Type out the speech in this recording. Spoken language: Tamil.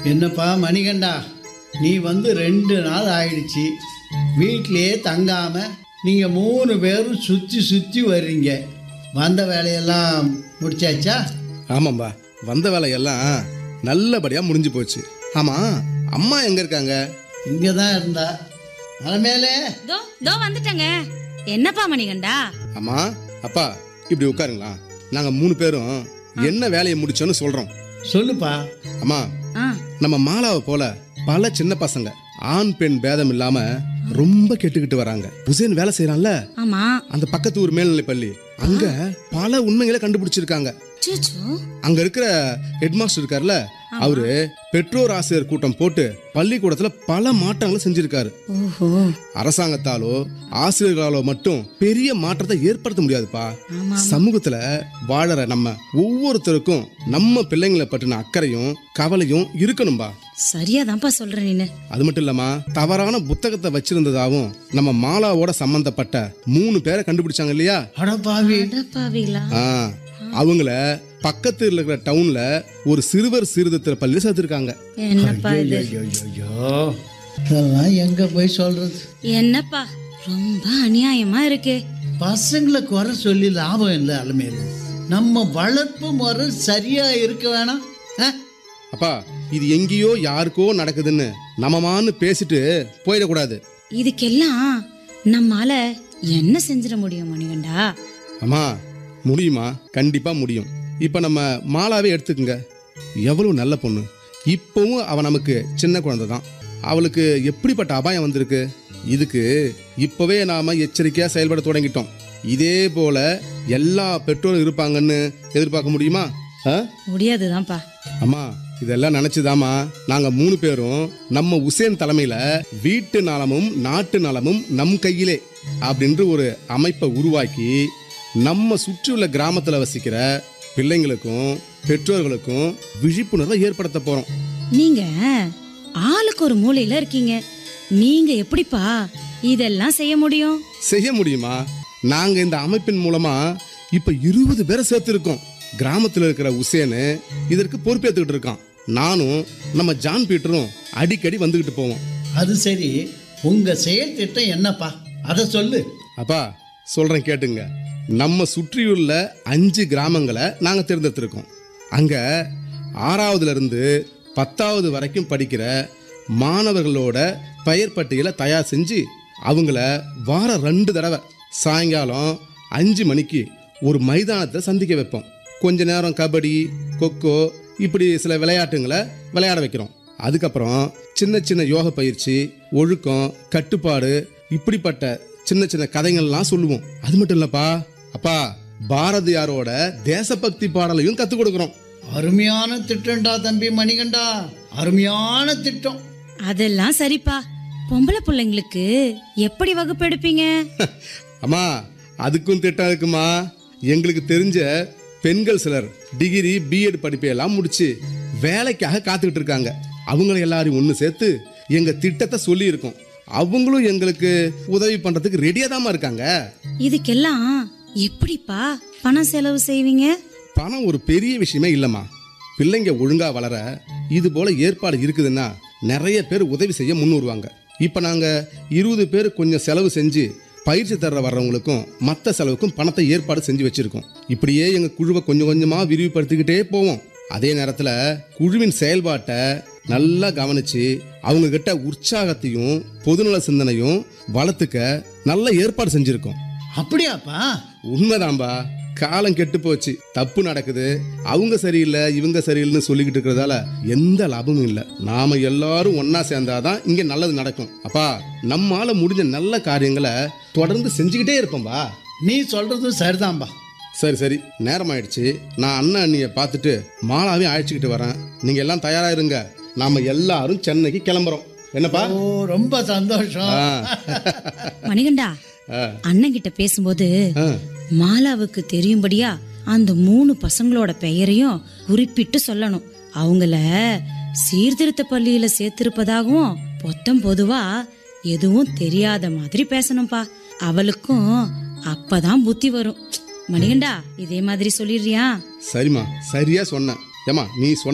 என்னப்பா மணிகண்டா நீ வந்து ரெண்டு நாள் ஆயிடுச்சு வீட்டிலேயே தங்காம நீங்க மூணு பேரும் சுத்தி சுத்தி வர்றீங்க வந்த வேலையெல்லாம் முடிச்சாச்சா ஆமாம்பா வந்த வேலையெல்லாம் நல்லபடியா முடிஞ்சு போச்சு ஆமா அம்மா எங்க இருக்காங்க இங்கே தான் இருந்தா அலமேலே தோ தோ வந்துட்டேங்க என்னப்பா மணிகண்டா அம்மா அப்பா இப்படி உட்காருங்களா நாங்க மூணு பேரும் என்ன வேலையை முடிச்சோன்னு சொல்றோம் சொல்லுப்பா அம்மா ஆ நம்ம மாலாவை போல பல சின்ன பசங்க ஆண் பெண் பேதம் இல்லாம ரொம்ப கெட்டுக்கிட்டு வராங்க உசேன் வேலை செய்யறான்ல ஆமா அந்த பக்கத்து ஊர் மேல்நிலை பள்ளி அங்க பல உண்மைகளை கண்டுபிடிச்சிருக்காங்க சூச்சு அங்க இருக்கிற ஹெட் மாஸ்டர் இருக்கார்ல அவரு பெற்றோர் ஆசிரியர் கூட்டம் போட்டு பள்ளிக்கூடத்துல பல மாற்றங்களை செஞ்சிருக்காரு ஓஹோ அரசாங்கத்தாலோ ஆசிரியர்களாலோ மட்டும் பெரிய மாற்றத்தை ஏற்படுத்த முடியாதுப்பா ஆமா சமூகத்துல வாழற நம்ம ஒவ்வொருத்தருக்கும் நம்ம பிள்ளைங்களை பற்றின அக்கறையும் கவலையும் இருக்கணும்பா சரியாதான்ப்பா சொல்ற நீனு அது மட்டும் இல்லாம தவறான புத்தகத்தை வச்சிருந்ததாவும் நம்ம மாலாவோட சம்பந்தப்பட்ட மூணு பேரை கண்டுபிடிச்சாங்க இல்லையா அடப்பாவி அடப்பாவீங்களா ஆ, அவங்கள பக்கத்துல இருக்கிற டவுன்ல ஒரு சிறுவர் சீர்திருத்த பள்ளியில் சேர்த்திருக்காங்க என்னப்பா இது ஐயோ இதெல்லாம் எங்க போய் சொல்றது என்னப்பா ரொம்ப அநியாயமா இருக்கு பசங்களை குறை சொல்லி லாபம் இல்லை அலமேலு நம்ம வளர்ப்பு முறை சரியா இருக்க வேணாம் ஆ? அப்பா இது எங்கேயோ யாருக்கோ நடக்குதுன்னு நம்மமான்னு பேசிட்டு போயிடக்கூடாது இதுக்கெல்லாம் நம்மால என்ன செஞ்சிட முடியும் மணிகண்டா அம்மா முடியுமா கண்டிப்பா முடியும் இப்ப நம்ம மாலாவே எடுத்துக்கங்க எவ்வளவு நல்ல பொண்ணு இப்பவும் அவ நமக்கு சின்ன குழந்தை தான் அவளுக்கு எப்படிப்பட்ட அபாயம் வந்திருக்கு இதுக்கு இப்பவே நாம எச்சரிக்கையா செயல்பட தொடங்கிட்டோம் இதே போல எல்லா பெற்றோரும் இருப்பாங்கன்னு எதிர்பார்க்க முடியுமா ஆ? முடியாதுதான்ப்பா அம்மா இதெல்லாம் நினைச்சுதாம்மா நாங்க மூணு பேரும் நம்ம உசேன் தலைமையில வீட்டு நலமும் நாட்டு நலமும் நம் கையிலே அப்படின்ற ஒரு அமைப்பை உருவாக்கி நம்ம சுற்றியுள்ள கிராமத்துல வசிக்கிற பிள்ளைங்களுக்கும் பெற்றோர்களுக்கும் விழிப்புணர்வை ஏற்படுத்த போறோம் நீங்க ஆளுக்கு ஒரு மூலையில இருக்கீங்க நீங்க எப்படிப்பா இதெல்லாம் செய்ய முடியும் செய்ய முடியுமா நாங்க இந்த அமைப்பின் மூலமா இப்ப இருபது பேரை சேர்த்திருக்கோம் கிராமத்துல இருக்கிற உசேனு இதற்கு பொறுப்பேற்றுக்கிட்டு இருக்கான் நானும் நம்ம ஜான் பீட்டரும் அடிக்கடி வந்துகிட்டு போவோம் அது சரி உங்க செயல் திட்டம் என்னப்பா அதை சொல்லு அப்பா சொல்றேன் கேட்டுங்க நம்ம சுற்றியுள்ள அஞ்சு கிராமங்களை நாங்க தேர்ந்தெடுத்திருக்கோம் அங்க ஆறாவதுல இருந்து பத்தாவது வரைக்கும் படிக்கிற மாணவர்களோட பெயர் பட்டியலை தயார் செஞ்சு அவங்கள வாரம் ரெண்டு தடவை சாயங்காலம் அஞ்சு மணிக்கு ஒரு மைதானத்தை சந்திக்க வைப்போம் கொஞ்ச நேரம் கபடி கொக்கோ இப்படி சில விளையாட்டுங்களை விளையாட வைக்கிறோம் அதுக்கப்புறம் சின்ன சின்ன யோக பயிற்சி ஒழுக்கம் கட்டுப்பாடு இப்படிப்பட்ட சின்ன சின்ன கதைகள்லாம் சொல்லுவோம் அது மட்டும் இல்லப்பா அப்பா பாரதியாரோட தேசபக்தி பாடலையும் கத்துக் கொடுக்குறோம் அருமையான திட்டம்டா தம்பி மணிகண்டா அருமையான திட்டம் அதெல்லாம் சரிப்பா பொம்பளை பிள்ளைங்களுக்கு எப்படி வகுப்பு எடுப்பீங்க அம்மா அதுக்கும் திட்டம் இருக்குமா எங்களுக்கு தெரிஞ்ச பெண்கள் சிலர் டிகிரி பிஎட் படிப்பையெல்லாம் முடிச்சு வேலைக்காக காத்துக்கிட்டு இருக்காங்க அவங்கள எல்லாரையும் ஒன்று சேர்த்து எங்க திட்டத்தை சொல்லி இருக்கோம் அவங்களும் எங்களுக்கு உதவி பண்றதுக்கு ரெடியா தாம்மா இருக்காங்க இதுக்கெல்லாம் எப்படிப்பா பணம் செலவு செய்வீங்க பணம் ஒரு பெரிய விஷயமே இல்லைம்மா பிள்ளைங்க ஒழுங்கா வளர இது போல ஏற்பாடு இருக்குதுன்னா நிறைய பேர் உதவி செய்ய முன் வருவாங்க இப்போ நாங்கள் இருபது பேர் கொஞ்சம் செலவு செஞ்சு பயிற்சி தர வர்றவங்களுக்கும் மற்ற செலவுக்கும் பணத்தை ஏற்பாடு செஞ்சு வச்சிருக்கோம் இப்படியே எங்கள் குழுவை கொஞ்சம் கொஞ்சமாக விரிவுபடுத்திக்கிட்டே போவோம் அதே நேரத்தில் குழுவின் செயல்பாட்டை நல்லா கவனிச்சு அவங்க கிட்ட உற்சாகத்தையும் பொதுநல சிந்தனையும் வளர்த்துக்க நல்ல ஏற்பாடு செஞ்சிருக்கோம் அப்படியாப்பா உண்மைதான்பா காலம் கெட்டு போச்சு தப்பு நடக்குது அவங்க சரியில்லை இவங்க சரியில்லைன்னு சொல்லிக்கிட்டு இருக்கிறதால எந்த லாபமும் இல்லை நாம எல்லாரும் ஒண்ணா சேர்ந்தாதான் இங்க நல்லது நடக்கும் அப்பா நம்மால முடிஞ்ச நல்ல காரியங்களை தொடர்ந்து செஞ்சுக்கிட்டே இருப்போம்பா நீ சொல்றதும் சரிதான்பா சரி சரி நேரம் ஆயிடுச்சு நான் அண்ணன் அண்ணியை பார்த்துட்டு மாலாவையும் அழைச்சிக்கிட்டு வரேன் நீங்க எல்லாம் தயாரா இருங்க நாம எல்லாரும் சென்னைக்கு கிளம்புறோம் என்னப்பா ஓ ரொம்ப சந்தோஷம் ஆ. மணிகண்டா ஆ. அண்ணன் கிட்ட பேசும்போது ஆ. மாலாவுக்கு தெரியும்படியா அந்த மூணு பசங்களோட பெயரையும் குறிப்பிட்டு சொல்லணும் அவங்கள சீர்திருத்த பள்ளியில சேர்த்திருப்பதாகவும் பொத்தம் பொதுவா எதுவும் தெரியாத மாதிரி பேசணும்பா அவளுக்கும் அப்பதான் புத்தி வரும் மணிகண்டா இதே மாதிரி சொல்லிடுறியா சரிம்மா சரியா சொன்ன ஏமா நீ சொன்ன